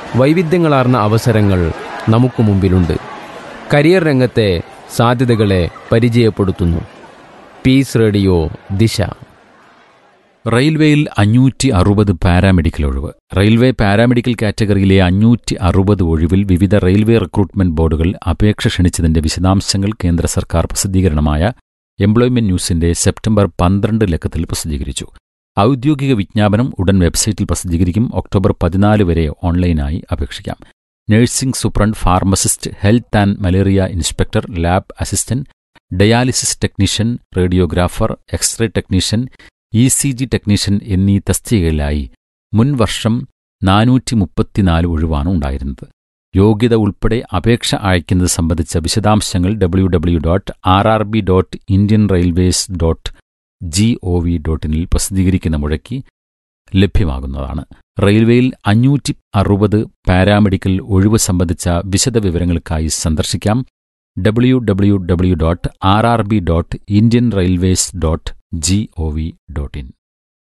വൈവിധ്യങ്ങളാർന്ന അവസരങ്ങൾ നമുക്ക് മുമ്പിലുണ്ട് കരിയർ രംഗത്തെ സാധ്യതകളെ പരിചയപ്പെടുത്തുന്നു പീസ് റേഡിയോ ദിശ റെയിൽവേയിൽ അഞ്ഞൂറ്റി അറുപത് പാരാമെഡിക്കൽ ഒഴിവ് റെയിൽവേ പാരാമെഡിക്കൽ കാറ്റഗറിയിലെ അഞ്ഞൂറ്റി അറുപത് ഒഴിവിൽ വിവിധ റെയിൽവേ റിക്രൂട്ട്മെന്റ് ബോർഡുകൾ അപേക്ഷ ക്ഷണിച്ചതിന്റെ വിശദാംശങ്ങൾ കേന്ദ്ര സർക്കാർ പ്രസിദ്ധീകരണമായ എംപ്ലോയ്മെന്റ് ന്യൂസിന്റെ സെപ്റ്റംബർ പന്ത്രണ്ട് ലക്കത്തിൽ പ്രസിദ്ധീകരിച്ചു ഔദ്യോഗിക വിജ്ഞാപനം ഉടൻ വെബ്സൈറ്റിൽ പ്രസിദ്ധീകരിക്കും ഒക്ടോബർ പതിനാല് വരെ ഓൺലൈനായി അപേക്ഷിക്കാം nursing superintendent pharmacist health and malaria inspector lab assistant dialysis technician radiographer x ray technician E C G technician എന്നീ തസ്തികകളിലായി മുൻ വർഷം നാനൂറ്റി മുപ്പത്തിനാല് ഒഴിവാണ് ഉണ്ടായിരുന്നത് യോഗ്യത ഉൾപ്പെടെ അപേക്ഷ അയക്കുന്നത് സംബന്ധിച്ച വിശദാംശങ്ങൾ W W dot R R B dot Indian railways dot G O V dot ഇനിൽ പ്രസിദ്ധീകരിക്കുന്ന മുഴക്കി ലഭ്യമാകുന്നതാണ് റെയിൽവേയിൽ അഞ്ഞൂറ്റി അറുപത് പാരാമെഡിക്കൽ ഒഴിവ് സംബന്ധിച്ച വിശദ വിവരങ്ങൾക്കായി സന്ദർശിക്കാം W W W dot R R B dot Indian railways dot G O V dot in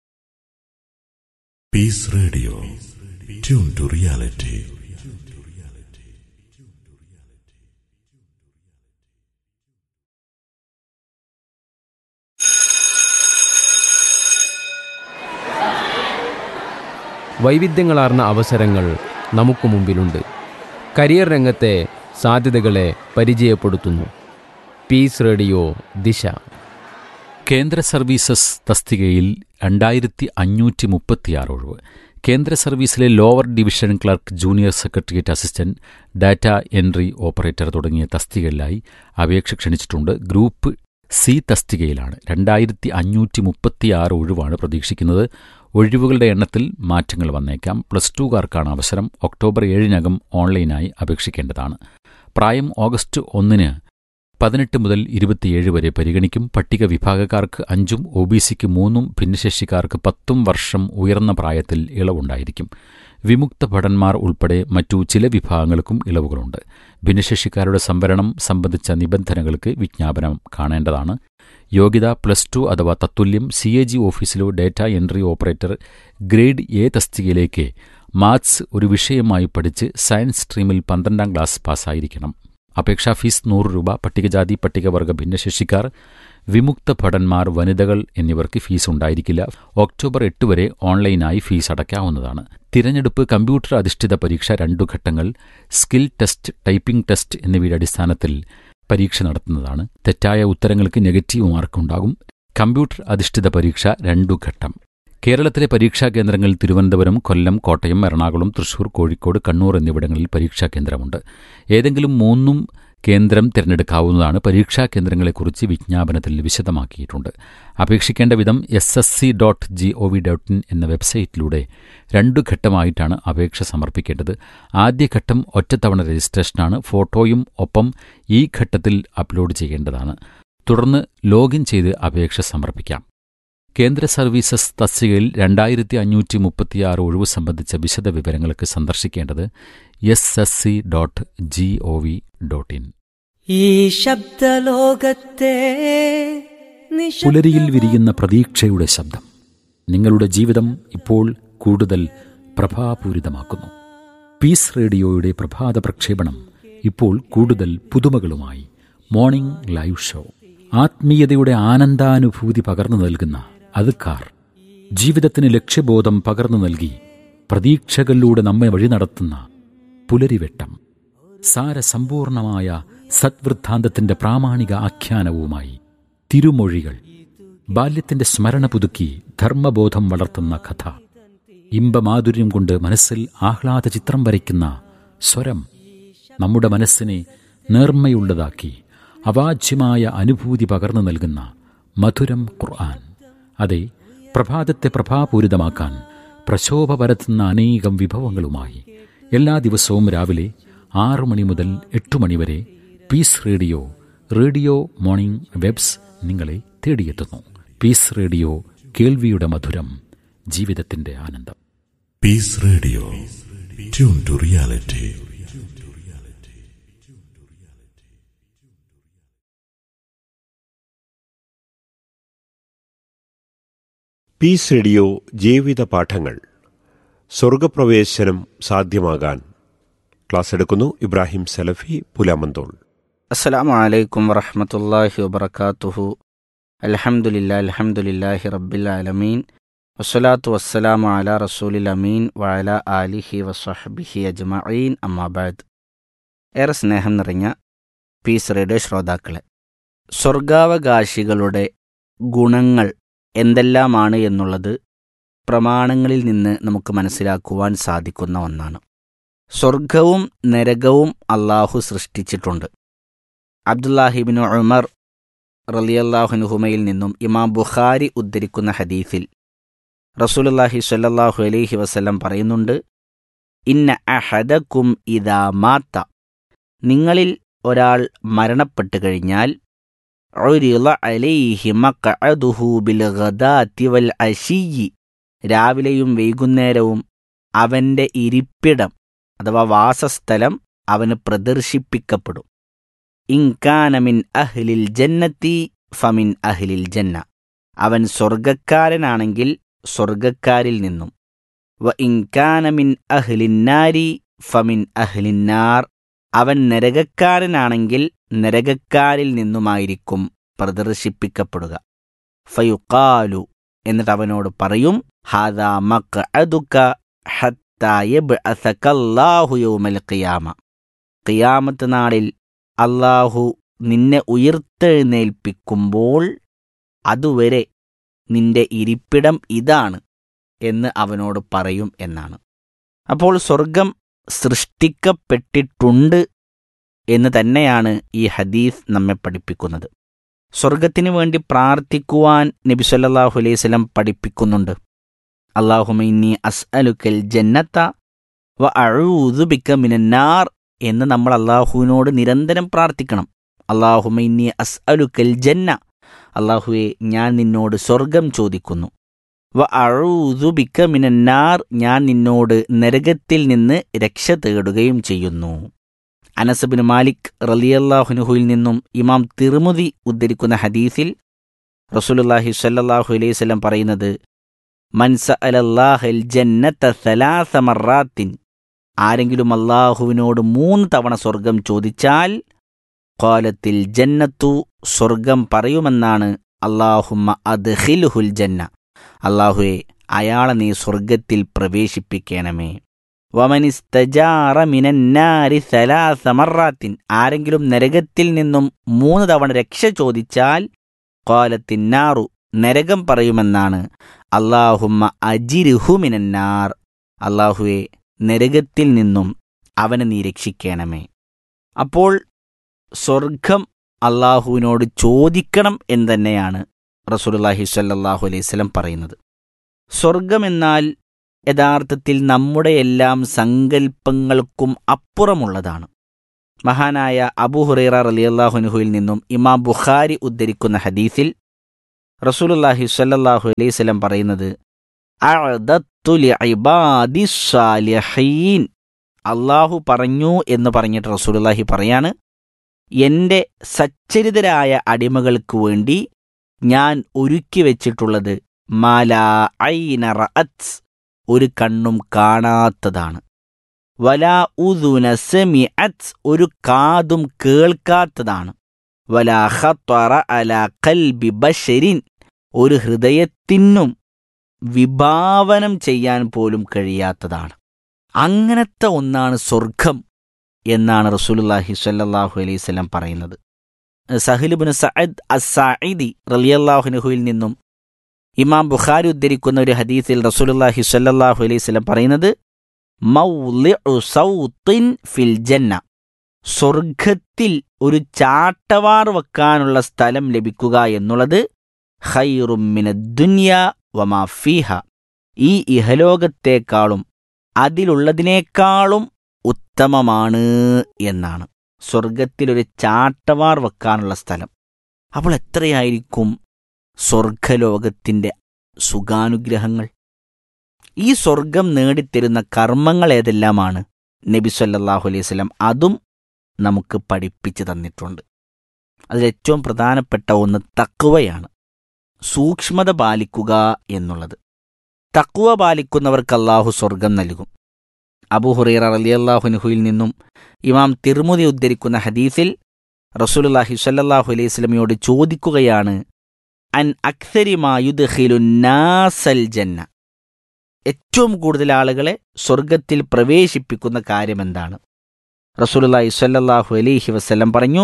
Peace Radio. Tune to reality. വൈവിധ്യങ്ങളാർന്ന അവസരങ്ങൾ നമുക്ക് മുമ്പിലുണ്ട് കരിയർ രംഗത്തെ സാധ്യതകളെ പരിചയപ്പെടുത്തുന്നു പീസ് റേഡിയോ ദിശ കേന്ദ്ര സർവീസസ് തസ്തികയിൽ രണ്ടായിരത്തി അഞ്ഞൂറ്റി മുപ്പത്തിയാറ് ഒഴിവ് കേന്ദ്ര സർവീസിലെ lower division clerk junior secretariat assistant data entry operator തുടങ്ങിയ തസ്തികകളിലായി അപേക്ഷ ക്ഷണിച്ചിട്ടുണ്ട് ഗ്രൂപ്പ് സി തസ്തികയിലാണ് രണ്ടായിരത്തി അഞ്ഞൂറ്റി മുപ്പത്തിയാറ് ഒഴിവാണ് പ്രതീക്ഷിക്കുന്നത് ഒഴിവുകളുടെ എണ്ണത്തിൽ മാറ്റങ്ങൾ വന്നേക്കാം പ്ലസ് ടുകാർക്കാണ് അവസരം ഒക്ടോബർ ഏഴിനകം ഓൺലൈനായി അപേക്ഷിക്കേണ്ടതാണ് പ്രായം ഓഗസ്റ്റ് ഒന്നിന് പതിനെട്ട് മുതൽ ഇരുപത്തിയേഴ് വരെ പരിഗണിക്കും പട്ടിക വിഭാഗക്കാർക്ക് അഞ്ചും ഒ ബി സിക്ക് മൂന്നും ഭിന്നശേഷിക്കാർക്ക് പത്തും വർഷം ഉയർന്ന പ്രായത്തിൽ ഇളവുണ്ടായിരിക്കും വിമുക്ത ഭടന്മാർ ഉൾപ്പെടെ മറ്റു ചില വിഭാഗങ്ങൾക്കും ഇളവുകളുണ്ട് ഭിന്നശേഷിക്കാരുടെ സംവരണം സംബന്ധിച്ച നിബന്ധനകൾക്ക് വിജ്ഞാപനം കാണേണ്ടതാണ് യോഗ്യത പ്ലസ് ടു അഥവാ തത്തുല്യം സി എ ജി ഓഫീസിലോ data entry operator grade A തസ്തികയിലേക്ക് മാത്സ് ഒരു വിഷയമായി പഠിച്ച് സയൻസ് സ്ട്രീമിൽ പന്ത്രണ്ടാം ക്ലാസ് പാസ്സായിരിക്കണം അപേക്ഷാ ഫീസ് നൂറ് രൂപ പട്ടികജാതി പട്ടികവർഗ ഭിന്നശേഷിക്കാർ വിമുക്ത ഭടന്മാർ വനിതകൾ എന്നിവർക്ക് ഫീസ് ഉണ്ടായിരിക്കില്ല ഒക്ടോബർ എട്ട് വരെ ഓൺലൈനായി ഫീസ് അടയ്ക്കാവുന്നതാണ് തിരഞ്ഞെടുപ്പ് കമ്പ്യൂട്ടർ അധിഷ്ഠിത പരീക്ഷ രണ്ടു ഘട്ടങ്ങൾ സ്കിൽ ടെസ്റ്റ് ടൈപ്പിംഗ് ടെസ്റ്റ് എന്നിവയുടെ അടിസ്ഥാനത്തിൽ പരീക്ഷ നടത്തുന്നതാണ് തെറ്റായ ഉത്തരങ്ങൾക്ക് നെഗറ്റീവ് മാർക്ക് ഉണ്ടാകും കമ്പ്യൂട്ടർ അധിഷ്ഠിത പരീക്ഷ രണ്ടു ഘട്ടം കേരളത്തിലെ പരീക്ഷാ കേന്ദ്രങ്ങൾ തിരുവനന്തപുരം കൊല്ലം കോട്ടയം എറണാകുളം തൃശൂർ കോഴിക്കോട് കണ്ണൂർ എന്നിവിടങ്ങളിൽ പരീക്ഷാ കേന്ദ്രമുണ്ട് ഏതെങ്കിലും മൂന്നും കേന്ദ്രം തിരഞ്ഞെടുക്കാവുന്നതാണ് പരീക്ഷാ കേന്ദ്രങ്ങളെക്കുറിച്ച് വിജ്ഞാപനത്തിൽ വിശദമാക്കിയിട്ടുണ്ട് അപേക്ഷിക്കേണ്ട വിധം S S C dot G O V dot in എന്ന വെബ്സൈറ്റിലൂടെ രണ്ടു ഘട്ടമായിട്ടാണ് അപേക്ഷ സമർപ്പിക്കേണ്ടത് ആദ്യഘട്ടം ഒറ്റത്തവണ രജിസ്ട്രേഷനാണ് ഫോട്ടോയും ഒപ്പം ഈ ഘട്ടത്തിൽ അപ്ലോഡ് ചെയ്യേണ്ടതാണ് തുടർന്ന് ലോഗിൻ ചെയ്ത് അപേക്ഷ സമർപ്പിക്കാം കേന്ദ്ര സർവീസസ് തസ്തികയിൽ രണ്ടായിരത്തി അഞ്ഞൂറ്റി മുപ്പത്തിയാറ് ഒഴിവ് സംബന്ധിച്ച വിശദ വിവരങ്ങൾക്ക് സന്ദർശിക്കേണ്ടത് S S C dot G O V dot in ഈ ശബ്ദലോകത്തെ പുലരിയിൽ വിരിയുന്ന പ്രതീക്ഷയുടെ ശബ്ദം നിങ്ങളുടെ ജീവിതം ഇപ്പോൾ കൂടുതൽ പ്രഭാപൂരിതമാക്കുന്നു പീസ് റേഡിയോയുടെ പ്രഭാത പ്രക്ഷേപണം ഇപ്പോൾ കൂടുതൽ പുതുമകളുമായി മോർണിംഗ് ലൈവ് ഷോ ആത്മീയതയുടെ ആനന്ദാനുഭൂതി പകർന്നു നൽകുന്ന അതുക്കാർ ജീവിതത്തിന് ലക്ഷ്യബോധം പകർന്നു നൽകി പ്രതീക്ഷകളിലൂടെ നമ്മെ വഴി നടത്തുന്ന പുലരിവെട്ടം സാരസമ്പൂർണമായ സദ്വൃദ്ധാന്തത്തിന്റെ പ്രാമാണിക ആഖ്യാനവുമായി തിരുമൊഴികൾ ബാല്യത്തിന്റെ സ്മരണ പുതുക്കി ധർമ്മബോധം വളർത്തുന്ന കഥ ഇമ്പമാധുര്യം കൊണ്ട് മനസ്സിൽ ആഹ്ലാദ ചിത്രം വരയ്ക്കുന്ന സ്വരം നമ്മുടെ മനസ്സിനെ നേർമ്മയുള്ളതാക്കി അവാച്യമായ അനുഭൂതി പകർന്നു നൽകുന്ന മധുരം ഖുർആൻ അതെ പ്രഭാതത്തെ പ്രഭാപൂരിതമാക്കാൻ പ്രശോഭ പരത്തുന്ന അനേകം വിഭവങ്ങളുമായി എല്ലാ ദിവസവും രാവിലെ ആറു മണി മുതൽ എട്ടു മണി വരെ peace radio radio morning waves നിങ്ങളെ തേടിയെത്തുന്നു പീസ് റേഡിയോ കേൾവിയുടെ മധുരം ജീവിതത്തിന്റെ ആനന്ദം Peace Radio. Tune to reality. Peace radio ജീവിത പാഠങ്ങൾ സ്വർഗപ്രവേശനം സാധ്യമാകാൻ ക്ലാസ് എടുക്കുന്നു ഇബ്രാഹിം സലഫി പുലാമന്തോൾ അസ്സലാമു അലൈക്കും വറഹ്മത്തുള്ളാഹി വബറകാതുഹു അൽഹംദുലില്ലാ അൽഹംദുലില്ലാഹി റബ്ബിൽ ആലമീൻ വസ്സലാത്തു വസ്സലാമു അലാ റസൂലിൽ അമീൻ വഅല ആലിഹി വസ്വഹ്ബിഹി അജ്മഈൻ അമ്മാബാദ് ഏറെ സ്നേഹം നിറഞ്ഞ പീസ് റേഡിയോ ശ്രോതാക്കളെ സ്വർഗാവകാശികളുടെ ഗുണങ്ങൾ എന്തെല്ലാമാണ് എന്നുള്ളത് പ്രമാണങ്ങളിൽ നിന്ന് നമുക്ക് മനസ്സിലാക്കുവാൻ സാധിക്കുന്ന ഒന്നാണ് സ്വർഗവും നരകവും അള്ളാഹു സൃഷ്ടിച്ചിട്ടുണ്ട് അബ്ദുല്ലാഹിബിന് ഉമർ റലിയല്ലാഹുനുഹുമയിൽ നിന്നും ഇമാം ബുഖാരി ഉദ്ധരിക്കുന്ന ഹദീസിൽ റസൂലുല്ലാഹി സ്വല്ലല്ലാഹു അലൈഹി വസല്ലം പറയുന്നുണ്ട് ഇന്ന അഹദക്കും ഇദാ മാത്ത നിങ്ങളിൽ ഒരാൾ മരണപ്പെട്ടു കഴിഞ്ഞാൽ ഉരിള അലൈഹി മഖഅദുഹു ബിൽ ഗദാത്തി വൽ അശിയി രാവിലെയും വൈകുന്നേരവും അവൻ്റെ ഇരിപ്പിടം അഥവാ വാസസ്ഥലം അവന് പ്രദർശിപ്പിക്കപ്പെടും ഇൻകാനമിൻ അഹ്ലിൽ ജന്നത്തി ഫമിൻ അഹ്ലിൽ ജന്ന അവൻ സ്വർഗക്കാരനാണെങ്കിൽ സ്വർഗക്കാരിൽ നിന്നും വ ഇൻകാനമിൻ അഹ്ലിന്നാരി ഫമിൻ അഹ്ലിന്നാർ അവൻ നരകക്കാരനാണെങ്കിൽ നരകക്കാരിൽ നിന്നുമായിരിക്കും പ്രദർശിപ്പിക്കപ്പെടുക ഫയുക്കാലു എന്നിട്ട് അവനോട് പറയും ഹാദാ മഖ്അദുക ഹത്താ യബ്അസകല്ലാഹു യൗമൽ ഖിയാമ ഖിയാമത്ത് നാളിൽ അള്ളാഹു നിന്നെ ഉയർത്തെഴുന്നേൽപ്പിക്കുമ്പോൾ അതുവരെ നിന്റെ ഇരിപ്പിടം ഇതാണ് എന്ന് അവനോട് പറയും എന്നാണ് അപ്പോൾ സ്വർഗം സൃഷ്ടിക്കപ്പെട്ടിട്ടുണ്ട് എന്ന് തന്നെയാണ് ഈ ഹദീസ് നമ്മെ പഠിപ്പിക്കുന്നത് സ്വർഗത്തിന് വേണ്ടി പ്രാർത്ഥിക്കുവാൻ നബി സല്ലല്ലാഹു അലൈഹി വസല്ലം പഠിപ്പിക്കുന്നുണ്ട് അള്ളാഹുമൈനി അസ്അലുക്കൽ ജന്നത്ത വ അഊദു ബിക മിനന്നാർ എന്ന് നമ്മൾ അള്ളാഹുവിനോട് നിരന്തരം പ്രാർത്ഥിക്കണം അള്ളാഹുമൈനി അസ്അലുക്കൽ ജന്ന അള്ളാഹുവെ ഞാൻ നിന്നോട് സ്വർഗം ചോദിക്കുന്നു വ അഴൂതു ബിക്ക മിനന്നാർ ഞാൻ നിന്നോട് നരകത്തിൽ നിന്ന് രക്ഷ തേടുകയും ചെയ്യുന്നു അനസബിൻ മാലിക് റലിയല്ലാഹുനുഹുയിൽ നിന്നും ഇമാം തിരുമുതി ഉദ്ധരിക്കുന്ന ഹദീസിൽ റസൂലുല്ലാഹി സ്വല്ലല്ലാഹു അലൈഹി വസല്ലം പറയുന്നത് മൻസ അലല്ലാഹൽ ജന്നത്ത സലാസ മറാത്തിൻ ആരെങ്കിലും അള്ളാഹുവിനോട് മൂന്ന് തവണ സ്വർഗം ചോദിച്ചാൽ കോലത്തിൽ ജന്നത്തു സ്വർഗം പറയുമെന്നാണ് അള്ളാഹുമ്മ അദ്ഹിലുഹുൽ ജന്ന അള്ളാഹുവെ അയാളെ നീ സ്വർഗത്തിൽ പ്രവേശിപ്പിക്കണമേ വമനിസ്തജാറ മിനന്നാരി സലാസ മറാത്തിൻ ആരെങ്കിലും നരകത്തിൽ നിന്നും മൂന്ന് തവണ രക്ഷ ചോദിച്ചാൽ കോലത്തിന്നാറു നരകം പറയുമെന്നാണ് അള്ളാഹുമ്മ അജിരുഹു മിനന്നാർ അള്ളാഹുവെ നരകത്തിൽ നിന്നും അവനെ നീ രക്ഷിക്കണമേ അപ്പോൾ സ്വർഗം അള്ളാഹുവിനോട് ചോദിക്കണം എന്ന് തന്നെയാണ് റസൂലുള്ളാഹി സ്വല്ലല്ലാഹു അലൈഹി വസല്ലം പറയുന്നത് സ്വർഗമെന്നാൽ യഥാർത്ഥത്തിൽ നമ്മുടെ എല്ലാം സങ്കല്പങ്ങൾക്കും അപ്പുറമുള്ളതാണ് മഹാനായ അബൂ ഹുറൈറ റളിയല്ലാഹുനുഹുവിൽ നിന്നും ഇമാം ബുഖാരി ഉദ്ധരിക്കുന്ന ഹദീസിൽ റസൂലുള്ളാഹി സ്വല്ലല്ലാഹു അലൈഹി വസല്ലം പറയുന്നത് അഅദത്തു ലിഇബാദി സ്സാലിഹീൻ അള്ളാഹു പറഞ്ഞു എന്ന് പറഞ്ഞിട്ട് റസൂലുള്ളാഹി പറയാണ് എൻ്റെ സച്ചരിതരായ അടിമകൾക്ക് വേണ്ടി ഞാൻ ഒരുക്കി വെച്ചിട്ടുള്ളത് മാലാ ഐന റഅത്ത് ഒരു കണ്ണും കാണാത്തതാണ് വലാ ഉദുന സെമിഅത്ത് ഒരു കാതും കേൾക്കാത്തതാണ് വലാ ഖത്തറ അലാ കൽബി ബഷരിൻ ഒരു ഹൃദയത്തിനും വിഭാവനം ചെയ്യാൻ പോലും കഴിയാത്തതാണ് അങ്ങനത്തെ ഒന്നാണ് സ്വർഗം എന്നാണ് റസൂലുള്ളാഹി സ്വല്ലല്ലാഹു അലൈഹി വസല്ലം പറയുന്നത് സഹിലുബിന് സഅദ് അസായിദി റലിയല്ലാഹുനുഹുവിൽ നിന്നും ഇമാം ബുഖാരി ഉദ്ധരിക്കുന്ന ഒരു ഹദീസിൽ റസൂലുള്ളാഹി സ്വല്ലല്ലാഹു അലൈഹി വസല്ലം പറയുന്നത് മൗളിഉ സൗത്തിൻ ഫിൽ ജന്ന സ്വർഗത്തിൽ ഒരു ചാട്ടവാർ വെക്കാനുള്ള സ്ഥലം ലഭിക്കുക എന്നുള്ളത് ഖൈറും മിന ദുനിയ വമാ ഫീഹ ഈ ഇഹലോകത്തേക്കാളും അതിലുള്ളതിനേക്കാളും ഉത്തമമാണ് എന്നാണ് സ്വർഗത്തിലൊരു ചാട്ടവാർ വെക്കാനുള്ള സ്ഥലം അപ്പോൾ എത്രയായിരിക്കും സ്വർഗലോകത്തിൻ്റെ സുഖാനുഗ്രഹങ്ങൾ ഈ സ്വർഗം നേടിത്തരുന്ന കർമ്മങ്ങൾ ഏതെല്ലാമാണ് നബി സല്ലല്ലാഹു അലൈഹി വസല്ലം അതും നമുക്ക് പഠിപ്പിച്ചു തന്നിട്ടുണ്ട് അതിലേറ്റവും പ്രധാനപ്പെട്ട ഒന്ന് തക്കുവയാണ് സൂക്ഷ്മത പാലിക്കുക എന്നുള്ളത് തക്കുവ പാലിക്കുന്നവർക്ക് അള്ളാഹു സ്വർഗം നൽകും അബു ഹുറൈറ റലിയല്ലാഹുനുഹുയിൽ നിന്നും ഇമാം തിർമുതി ഉദ്ധരിക്കുന്ന ഹദീസിൽ റസൂലുള്ളാഹി സ്വല്ലല്ലാഹു അലൈഹി സ്വലമിയോട് ചോദിക്കുകയാണ് അൻ അക്സരിമായുദ്ഖിലുന്നാസൽ ജന്ന ഏറ്റവും കൂടുതൽ ആളുകളെ സ്വർഗത്തിൽ പ്രവേശിപ്പിക്കുന്ന കാര്യമെന്താണ് റസൂലുള്ളാഹി സ്വല്ലല്ലാഹു അലൈഹി വസല്ലം പറഞ്ഞു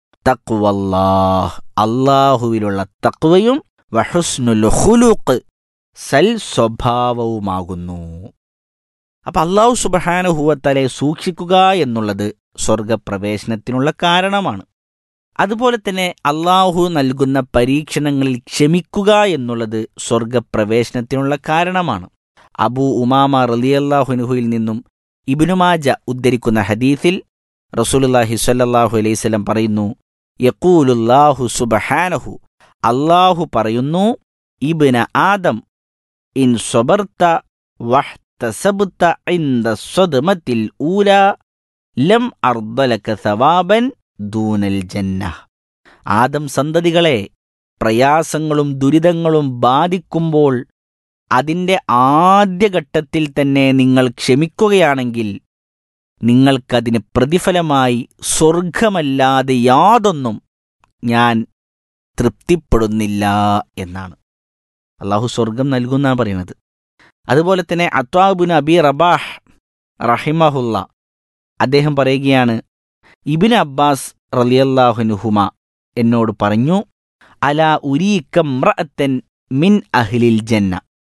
തഖ്വല്ലാഹ് അള്ളാഹുവിലുള്ള തക്വയും വഹുസ്നുൽ ഖുലുഖ് സൽ സ്വഭാവവുമാകുന്നു അപ്പൊ അള്ളാഹു സുബഹാനുഹൂവത്തലെ സൂക്ഷിക്കുക എന്നുള്ളത് സ്വർഗപ്രവേശനത്തിനുള്ള കാരണമാണ് അതുപോലെ തന്നെ അള്ളാഹു നൽകുന്ന പരീക്ഷണങ്ങളിൽ ക്ഷമിക്കുക എന്നുള്ളത് സ്വർഗപ്രവേശനത്തിനുള്ള കാരണമാണ് അബൂ ഉമാമ റലിയല്ലാഹുനുഹുയിൽ നിന്നും ഇബിനുമാജ ഉദ്ധരിക്കുന്ന ഹദീസിൽ റസൂലുല്ലാഹി സ്വല്ലല്ലാഹു അലൈവലം പറയുന്നു യക്കൂലുല്ലാഹു സുബഹാനഹു അള്ളാഹു പറയുന്നു ഇബ്ന ആദം ഇൻ സ്വബർത്ത വഹ്തസബ്ത ഇൻദ സ്വദ്മത്തിൽ ഊല ലം അർദലക സവാബൻ ദൂനൽ ജന്ന ആദം സന്തതികളെ പ്രയാസങ്ങളും ദുരിതങ്ങളും ബാധിക്കുമ്പോൾ അതിൻ്റെ ആദ്യഘട്ടത്തിൽ തന്നെ നിങ്ങൾ ക്ഷമിക്കുകയാണെങ്കിൽ നിങ്ങൾക്കതിന് പ്രതിഫലമായി സ്വർഗമല്ലാതെ യാതൊന്നും ഞാൻ തൃപ്തിപ്പെടുന്നില്ല എന്നാണ് അള്ളാഹു സ്വർഗം നൽകുന്നാണ് പറയുന്നത് അതുപോലെ തന്നെ അത്വാബുൻ അബി റബാഹ് റഹിമഹുല്ല അദ്ദേഹം പറയുകയാണ് ഇബിൻ അബ്ബാസ് റലിയല്ലാഹുനുഹുമ എന്നോട് പറഞ്ഞു അല ഉരീക്കമ്രഅത്തൻ മിൻ അഹ്ലിൽ ജന്ന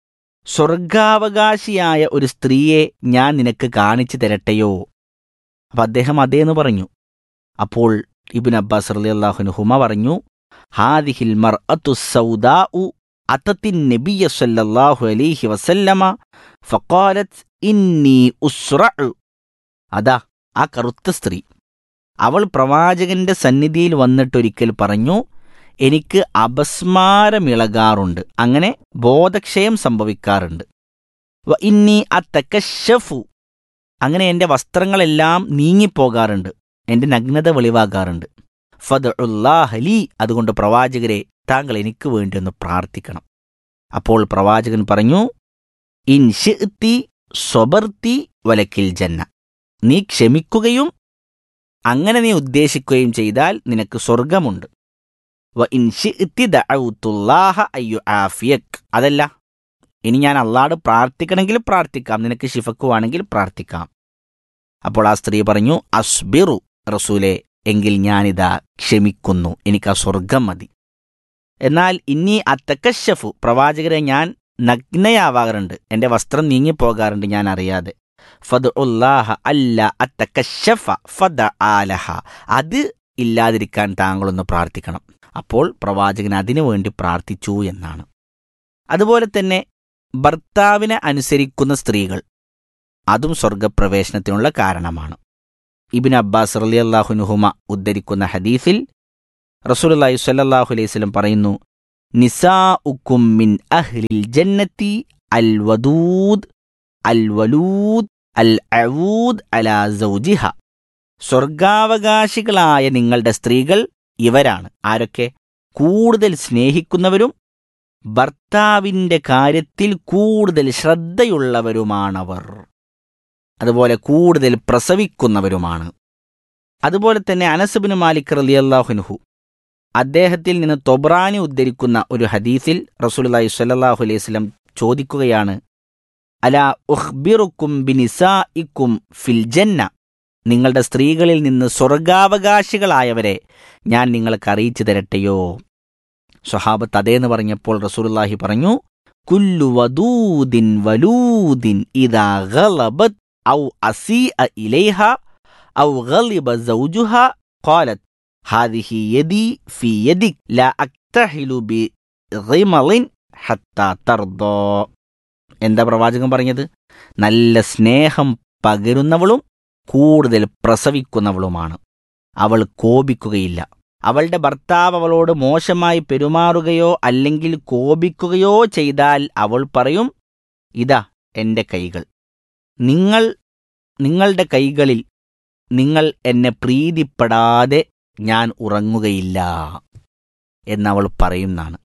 സ്വർഗാവകാശിയായ ഒരു സ്ത്രീയെ ഞാൻ നിനക്ക് കാണിച്ചു തരട്ടെയോ അപ്പം അദ്ദേഹം അതേന്ന് പറഞ്ഞു അപ്പോൾ ഇബിൻ അബ്ബാസ് റലിയല്ലാഹുനുഹുമ പറഞ്ഞു ഹാദിഹിൽ മർ അത്തു സൗദാഉ അത്തത്തിൻ നബിയ സല്ലല്ലാഹു അലൈഹി വസല്ലമ ഫഖാലത്ത് ഇന്നി ഉസ്റഉ അതാ ആ കറുത്ത സ്ത്രീ അവൾ പ്രവാചകന്റെ സന്നിധിയിൽ വന്നിട്ടൊരിക്കൽ പറഞ്ഞു എനിക്ക് അപസ്മാരമിളകാറുണ്ട് അങ്ങനെ ബോധക്ഷയം സംഭവിക്കാറുണ്ട് വ ഇന്നി അത്തക്കശഫു അങ്ങനെ എൻ്റെ വസ്ത്രങ്ങളെല്ലാം നീങ്ങിപ്പോകാറുണ്ട് എൻ്റെ നഗ്നത വെളിവാകാറുണ്ട് ഫദ് ഉല്ലാഹലി അതുകൊണ്ട് പ്രവാചകരെ താങ്കൾ എനിക്ക് വേണ്ടി ഒന്ന് പ്രാർത്ഥിക്കണം അപ്പോൾ പ്രവാചകൻ പറഞ്ഞു ഇൻ ഷിഅ്തി സ്വബർത്തി വലക്കിൽ ജന്ന നീ ക്ഷമിക്കുകയും അങ്ങനെ നീ ഉദ്ദേശിക്കുകയും ചെയ്താൽ നിനക്ക് സ്വർഗമുണ്ട് വ ഇൻ ഷിഅ്തി ദഅഉതുല്ലാഹ അയ്യു ആഫിയക് അതല്ല ഇനി ഞാൻ അള്ളാട് പ്രാർത്ഥിക്കണമെങ്കിൽ പ്രാർത്ഥിക്കാം നിനക്ക് ശിഫക്കുവാണെങ്കിൽ പ്രാർത്ഥിക്കാം അപ്പോൾ ആ സ്ത്രീ പറഞ്ഞു അസ്ബിറു റസൂലെ എങ്കിൽ ഞാനിതാ ക്ഷമിക്കുന്നു എനിക്ക് ആ സ്വർഗം മതി എന്നാൽ ഇനി അത്തക്കശഫു പ്രവാചകരെ ഞാൻ നഗ്നയാവാറുണ്ട് എൻ്റെ വസ്ത്രം നീങ്ങിപ്പോകാറുണ്ട് ഞാൻ അറിയാതെ ഫദ് ഉല്ലാഹ അല്ല അത്തക്കശഫ ഫദ ആലഹ അത് ഇല്ലാതിരിക്കാൻ താങ്കളൊന്ന് പ്രാർത്ഥിക്കണം അപ്പോൾ പ്രവാചകൻ അതിനു വേണ്ടി പ്രാർത്ഥിച്ചു എന്നാണ് അതുപോലെ തന്നെ ഭർത്താവിനെ അനുസരിക്കുന്ന സ്ത്രീകൾ അതും സ്വർഗപ്രവേശനത്തിനുള്ള കാരണമാണ് ഇബിൻ അബ്ബാസ് റലി അള്ളാഹുനുഹുമ ഉദ്ധരിക്കുന്ന ഹദീസിൽ റസൂലുള്ളാഹി സ്വല്ലല്ലാഹു അലൈഹി വസല്ലം പറയുന്നു നിസാ ഉക്കും മിൻ അഹ്ലിൽ ജന്നത്തി അൽ വദൂദ് അൽ വലൂദ് അൽ അവൂദ് അലാ സൗജിഹ സ്വർഗാവകാശികളായ നിങ്ങളുടെ സ്ത്രീകൾ ഇവരാണ് ആരൊക്കെ കൂടുതൽ സ്നേഹിക്കുന്നവരും ഭർത്താവിൻ്റെ കാര്യത്തിൽ കൂടുതൽ ശ്രദ്ധയുള്ളവരുമാണവർ അതുപോലെ കൂടുതൽ പ്രസവിക്കുന്നവരുമാണ് അതുപോലെ തന്നെ അനസബിന് മാലിക് റലിയല്ലാഹുനുഹു അദ്ദേഹത്തിൽ നിന്ന് തൊബ്രാനി ഉദ്ധരിക്കുന്ന ഒരു ഹദീസിൽ റസൂലുള്ളാഹി സ്വല്ലല്ലാഹു അലൈഹി വസല്ലം ചോദിക്കുകയാണ് അല ഉഖ്ബിറുക്കും ബിനിസാഇക്കും ഫിൽ ജന്ന നിങ്ങളുടെ സ്ത്രീകളിൽ നിന്ന് സ്വർഗാവകാശികളായവരെ ഞാൻ നിങ്ങൾക്ക് അറിയിച്ചു തരട്ടെയോ സ്വഹാബത്ത് അതേന്ന് പറഞ്ഞപ്പോൾ റസൂലുള്ളാഹി പറഞ്ഞു കുല്ലു വദൂദിൻ വലൂദിൻ ഇദാ ഗലബത് ഔ അസീഅ ഇലൈഹ ഔ ഗളിബ സൗജുഹ ഖാലത് ഹാദിഹി യദി ഫി യദിക് ലാ അക്തഹിലു ബി ഗിമളിൻ ഹത്താ തർദോ എന്താ പ്രവാചകൻ പറഞ്ഞത് നല്ല സ്നേഹം പകരുന്നവളും കൂടുതൽ പ്രസവിക്കുന്നവളുമാണ് അവൾ കോപിക്കുകയില്ല അവളുടെ ഭർത്താവ് അവളോട് മോശമായി പെരുമാറുകയോ അല്ലെങ്കിൽ കോപിക്കുകയോ ചെയ്താൽ അവൾ പറയും ഇതാ എൻ്റെ കൈകൾ നിങ്ങൾ നിങ്ങളുടെ കൈകളിൽ നിങ്ങൾ എന്നെ പ്രീതിപ്പെടാതെ ഞാൻ ഉറങ്ങുകയില്ല എന്നവൾ പറയുന്നതാണ്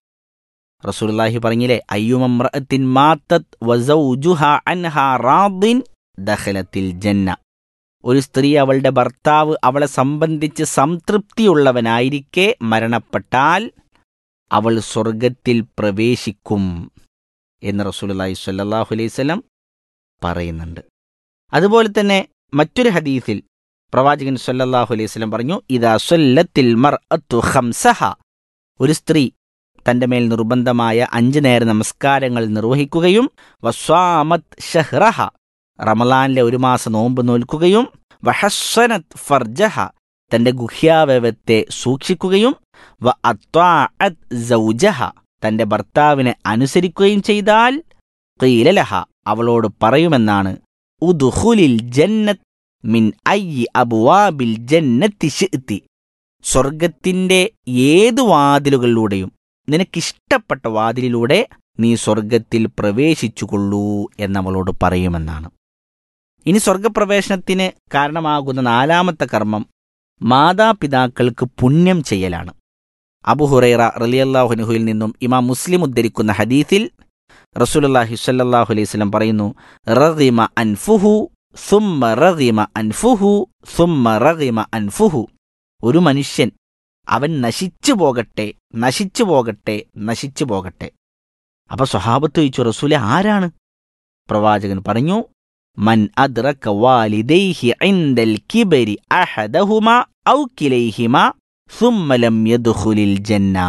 റസൂലുള്ളാഹി പറഞ്ഞില്ലേ അയ്യുമമ്രഅത്തിൻ മാത്തത് വസൗജുഹ അൻഹാ റാദിൻ ദഹലത്തിൽ ജന്ന ഒരു സ്ത്രീ അവളുടെ ഭർത്താവ് അവളെ സംബന്ധിച്ച് സംതൃപ്തിയുള്ളവനായിരിക്കെ മരണപ്പെട്ടാൽ അവൾ സ്വർഗത്തിൽ പ്രവേശിക്കും എന്ന് റസൂലുള്ളാഹി സ്വല്ലല്ലാഹു അലൈഹി വസല്ലം പറയുന്നുണ്ട് അതുപോലെ തന്നെ മറ്റൊരു ഹദീസിൽ പ്രവാചകൻ സ്വല്ലല്ലാഹു അലൈഹി വസല്ലം പറഞ്ഞു ഇദാ സല്ലത്തിൽ മർഅത്തു ഖംസഹ ഒരു സ്ത്രീ തന്റെ മേൽ നിർബന്ധമായ അഞ്ച് നേര നമസ്കാരങ്ങൾ നിർവഹിക്കുകയും വസ്വാമത് ഷഹ്റഹ റമലാനിലെ ഒരു മാസം നോമ്പ് നോൽക്കുകയും വഹസ്സനത് ഫർജഹ തന്റെ ഗുഹ്യാവയവത്തെ സൂക്ഷിക്കുകയും വ അത്വാഅത് സൗജഹ തന്റെ ഭർത്താവിനെ അനുസരിക്കുകയും ചെയ്താൽ ഖീലലഹ അവളോട് പറയുമെന്നാണ് ഉദ്ഖുലിൽ ജന്നത്ത് മിൻ അയ്യി അബുവാബിൽ ജന്നത്തി ശിഅ്തി സ്വർഗത്തിന്റെ ഏതു വാതിലുകളിലൂടെയും നിനക്കിഷ്ടപ്പെട്ട വാതിലിലൂടെ നീ സ്വർഗത്തിൽ പ്രവേശിച്ചുകൊള്ളൂ എന്നവളോട് പറയുമെന്നാണ് ഇനി സ്വർഗപ്രവേശനത്തിന് കാരണമാകുന്ന നാലാമത്തെ കർമ്മം മാതാപിതാക്കൾക്ക് പുണ്യം ചെയ്യലാണ് അബുഹുറൈറ റലിയല്ലാഹുനുഹുയിൽ നിന്നും ഇമാം മുസ്ലിം ഉദ്ധരിക്കുന്ന ഹദീസിൽ റസൂലുള്ളാഹി സ്വല്ലല്ലാഹു അലൈഹി വസല്ലം പറയുന്നു റഗിമ അൻഫുഹു സുമ്മ റഗിമ അൻഫുഹു സുമ്മ റഗിമ അൻഫുഹു ഒരു മനുഷ്യൻ അവൻ നശിച്ചു പോകട്ടെ നശിച്ചു പോകട്ടെ നശിച്ചു പോകട്ടെ അപ്പൊ സ്വഹാബത്ത് ചോദിച്ചു റസൂലെ ആരാണ് പ്രവാചകൻ പറഞ്ഞു മൻ അദ്റക വാലിദൈഹി ഇൻദൽ കിബരി അഹദഹുമ ഔ കിലൈഹിമ സുമ്മ ലം യദ്ഖുലിൽ ജന്ന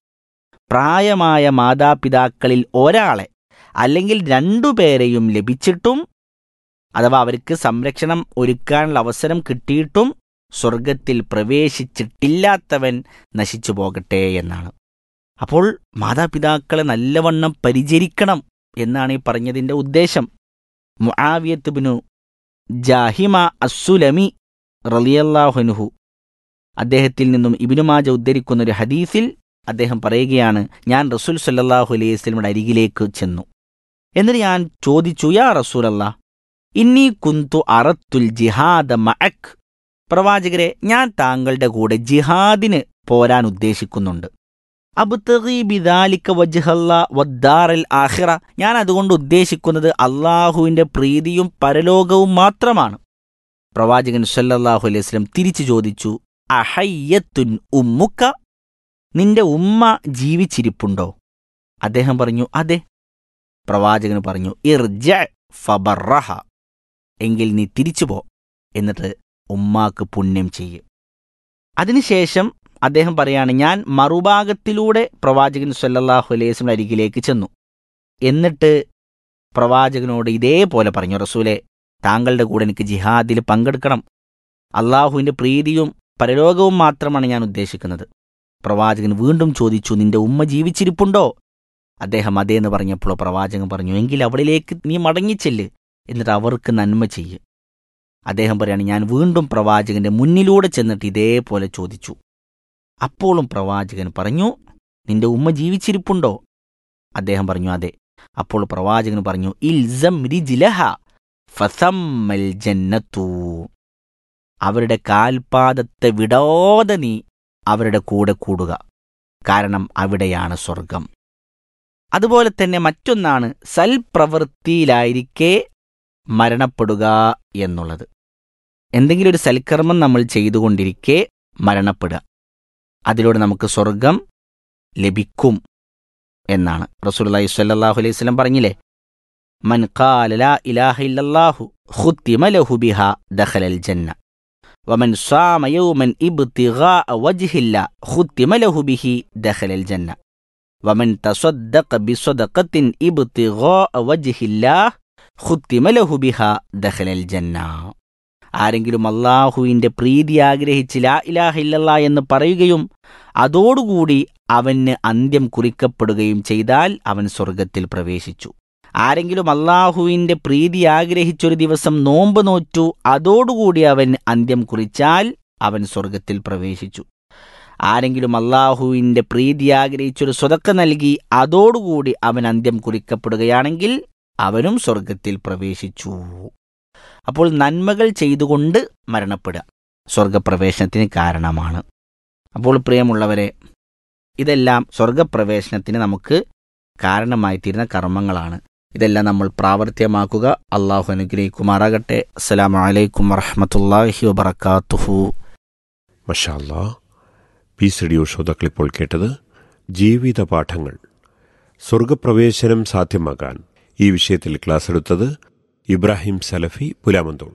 പ്രായമായ മാതാപിതാക്കളിൽ ഒരാളെ അല്ലെങ്കിൽ രണ്ടുപേരെയും ലഭിച്ചിട്ടും അഥവാ അവർക്ക് സംരക്ഷണം ഒരുക്കാനുള്ള അവസരം കിട്ടിയിട്ടും സ്വർഗത്തിൽ പ്രവേശിച്ചിട്ടില്ലാത്തവൻ നശിച്ചു പോകട്ടെ എന്നാണ് അപ്പോൾ മാതാപിതാക്കളെ നല്ലവണ്ണം പരിചരിക്കണം എന്നാണ് ഈ പറഞ്ഞതിൻ്റെ ഉദ്ദേശം മുആവിയത്ത് ബിനു ജാഹിമ അസ്സുലമി റലിയല്ലാഹുനുഹു അദ്ദേഹത്തിൽ നിന്നും ഇബിനുമാജ ഉദ്ധരിക്കുന്ന ഒരു ഹദീസിൽ അദ്ദേഹം പറയുകയാണ് ഞാൻ റസൂൽ സല്ലാഹു അലൈഹി വസ്ലമിയുടെ അരികിലേക്ക് ചെന്നു എന്നിട്ട് ഞാൻ ചോദിച്ചു യാ റസൂലല്ല ഇന്നി കുന്തു അറത്തുൽ ജിഹാദ മഅക് പ്രവാചകരെ ഞാൻ താങ്കളുടെ കൂടെ ജിഹാദിന് പോരാൻ ഉദ്ദേശിക്കുന്നുണ്ട് അബ്തഗി ബിദാലിക വജ്ഹല്ല വദ്ദാറൽ ആഖിറ ഞാൻ അതുകൊണ്ട് ഉദ്ദേശിക്കുന്നത് അള്ളാഹുവിന്റെ പ്രീതിയും പരലോകവും മാത്രമാണ് പ്രവാചകൻ സല്ലല്ലാഹു അലൈഹി വസല്ലം തിരിച്ചു ചോദിച്ചു അഹയ്യത്തുൻ ഉമ്മുക്ക നിന്റെ ഉമ്മ ജീവിച്ചിരിപ്പുണ്ടോ അദ്ദേഹം പറഞ്ഞു അതെ പ്രവാചകൻ പറഞ്ഞു ഇർജ ഫബറഹ എങ്കിൽ നീ തിരിച്ചു പോ എന്നിട്ട് ഉമ്മാക്ക് പുണ്യം ചെയ്യും അതിനുശേഷം അദ്ദേഹം പറയാണ് ഞാൻ മറുഭാഗത്തിലൂടെ പ്രവാചകൻ സല്ലല്ലാഹു അലൈഹി വസല്ലം അരികിലേക്ക് ചെന്നു എന്നിട്ട് പ്രവാചകനോട് ഇതേപോലെ പറഞ്ഞു റസൂലെ താങ്കളുടെ കൂടെ എനിക്ക് ജിഹാദിൽ പങ്കെടുക്കണം അള്ളാഹുവിൻ്റെ പ്രീതിയും പരലോകവും മാത്രമാണ് ഞാൻ ഉദ്ദേശിക്കുന്നത് പ്രവാചകൻ വീണ്ടും ചോദിച്ചു നിന്റെ ഉമ്മ ജീവിച്ചിരിപ്പുണ്ടോ അദ്ദേഹം അതേന്ന് പറഞ്ഞപ്പോൾ പ്രവാചകൻ പറഞ്ഞു എങ്കിൽ അവളിലേക്ക് നീ മടങ്ങിച്ചെല്ല് എന്നിട്ട് അവർക്ക് നന്മ ചെയ്യ് അദ്ദേഹം പറയാണ് ഞാൻ വീണ്ടും പ്രവാചകന്റെ മുന്നിലൂടെ ചെന്നിട്ട് ഇതേപോലെ ചോദിച്ചു അപ്പോഴും പ്രവാചകൻ പറഞ്ഞു നിന്റെ ഉമ്മ ജീവിച്ചിരിപ്പുണ്ടോ അദ്ദേഹം പറഞ്ഞു അതെ അപ്പോൾ പ്രവാചകൻ പറഞ്ഞു ഇൽസം റിജിലഹ ഫസമ്മൽ ജന്നത്തു അവരുടെ കാൽപാദത്തെ വിടാതെ നീ അവരുടെ കൂടെ കൂടുക കാരണം അവിടെയാണ് സ്വർഗം അതുപോലെ തന്നെ മറ്റൊന്നാണ് സൽപ്രവൃത്തിയിലായിരിക്കെ മരണപ്പെടുക എന്നുള്ളത് എന്തെങ്കിലും ഒരു സൽക്കർമ്മം നമ്മൾ ചെയ്തുകൊണ്ടിരിക്കെ മരണപ്പെടുക അതിലൂടെ നമുക്ക് സ്വർഗം ലഭിക്കും എന്നാണ് റസൂലുള്ളാഹി സ്വല്ലല്ലാഹു അലൈഹി വസല്ലം പറഞ്ഞില്ലേ മൻ ഖാല ലാ ഇലാഹ ഇല്ലല്ലാഹു ഖുത്തിമ ലഹു ബിഹാ ദഖലൽ ജന്ന വമൻ സാമ യൗമൻ ഇബ്തിഗാഅ വജ്ഹില്ല ഖുത്തിമ ലഹു ബിഹി ദഖലൽ ജന്ന വമൻ തസദ്ദഖ ബിസദഖത്തിൻ ഇബ്തിഗാഅ വജ്ഹില്ലാഹ് ഖുത്തിമ ലഹു ബിഹാ ദഖലൽ ജന്ന ആരെങ്കിലും അള്ളാഹുവിൻ്റെ പ്രീതി ആഗ്രഹിച്ച് ലാ ഇലാഹ ഇല്ലല്ലാ എന്ന് പറയുകയും അതോടുകൂടി അവന് അന്ത്യം കുറിക്കപ്പെടുകയും ചെയ്താൽ അവൻ സ്വർഗത്തിൽ പ്രവേശിച്ചു ആരെങ്കിലും അള്ളാഹുവിൻ്റെ പ്രീതി ആഗ്രഹിച്ചൊരു ദിവസം നോമ്പ് നോറ്റു അതോടുകൂടി അവൻ അന്ത്യം കുറിച്ചാൽ അവൻ സ്വർഗത്തിൽ പ്രവേശിച്ചു ആരെങ്കിലും അള്ളാഹുവിൻ്റെ പ്രീതി ആഗ്രഹിച്ചൊരു സ്വതക്ക നൽകി അതോടുകൂടി അവൻ അന്ത്യം കുറിക്കപ്പെടുകയാണെങ്കിൽ അവനും സ്വർഗത്തിൽ പ്രവേശിച്ചു അപ്പോൾ നന്മകൾ ചെയ്തുകൊണ്ട് മരണപ്പെടുക സ്വർഗപ്രവേശനത്തിന് കാരണമാണ് അപ്പോൾ പ്രിയമുള്ളവരെ ഇതെല്ലാം സ്വർഗപ്രവേശനത്തിന് നമുക്ക് കാരണമായി തീരുന്ന കർമ്മങ്ങളാണ് ഇതെല്ലാം നമ്മൾ പ്രാവർത്തികമാക്കുക അള്ളാഹു അനുഗ്രഹിക്കുമാറാകട്ടെ അസ്സലാമു അലൈക്കും വറഹമത്തല്ലാഹി വബർക്കാത്തുഹു മഷാല്ലാ പീസ് റേഡിയോ ശ്രോതാക്കൾ ഇപ്പോൾ കേട്ടത് ജീവിത പാഠങ്ങൾ സ്വർഗപ്രവേശനം സാധ്യമാകാൻ ഈ വിഷയത്തിൽ ക്ലാസ് എടുത്തത് ഇബ്രാഹിം സലഫി പുലാമന്തോൾ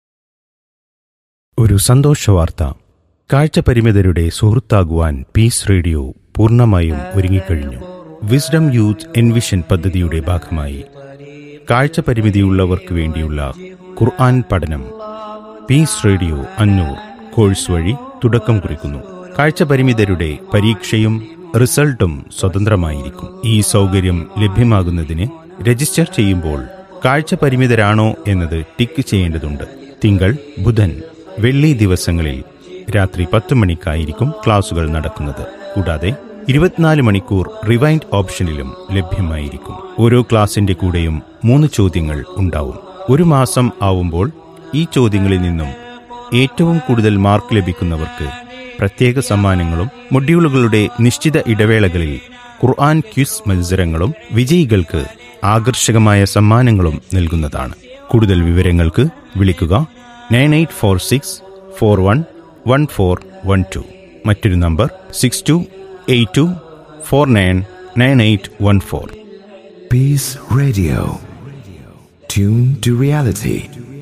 ഒരു സന്തോഷവാർത്ത കാഴ്ചപരിമിതരുടെ സുഹൃത്താകുവാൻ പീസ് റേഡിയോ പൂർണ്ണമായും ഒരുങ്ങിക്കഴിഞ്ഞു വിസ്ഡം യൂത്ത് എൻവിഷൻ പദ്ധതിയുടെ ഭാഗമായി കാഴ്ചപരിമിതിയുള്ളവർക്ക് വേണ്ടിയുള്ള ഖുർആൻ പഠനം പീസ് റേഡിയോ അഞ്ഞൂർ കോഴ്സ് വഴി തുടക്കം കുറിക്കുന്നു കാഴ്ചപരിമിതരുടെ പരീക്ഷയും റിസൾട്ടും സ്വതന്ത്രമായിരിക്കും ഈ സൗകര്യം ലഭ്യമാകുന്നതിന് രജിസ്റ്റർ ചെയ്യുമ്പോൾ കാഴ്ചപരിമിതരാണോ എന്നത് ടിക്ക് ചെയ്യേണ്ടതുണ്ട് തിങ്കൾ ബുധൻ വെള്ളി ദിവസങ്ങളിൽ രാത്രി പത്ത് മണിക്കായിരിക്കും ക്ലാസുകൾ നടക്കുന്നത് കൂടാതെ ഇരുപത്തിനാല് മണിക്കൂർ റിവൈൻഡ് ഓപ്ഷനിലും ലഭ്യമായിരിക്കും ഓരോ ക്ലാസിന്റെ കൂടെയും മൂന്ന് ചോദ്യങ്ങൾ ഉണ്ടാവും ഒരു മാസം ആവുമ്പോൾ ഈ ചോദ്യങ്ങളിൽ നിന്നും ഏറ്റവും കൂടുതൽ മാർക്ക് ലഭിക്കുന്നവർക്ക് പ്രത്യേക സമ്മാനങ്ങളും മൊഡ്യൂളുകളുടെ നിശ്ചിത ഇടവേളകളിൽ ഖുർആൻ ക്വിസ് മത്സരങ്ങളും വിജയികൾക്ക് ആകർഷകമായ സമ്മാനങ്ങളും നൽകുന്നതാണ് കൂടുതൽ വിവരങ്ങൾക്ക് വിളിക്കുക nine eight four six four one one four one two മറ്റൊരു number six two eight two four nine nine eight one four Peace Radio. Tune to reality.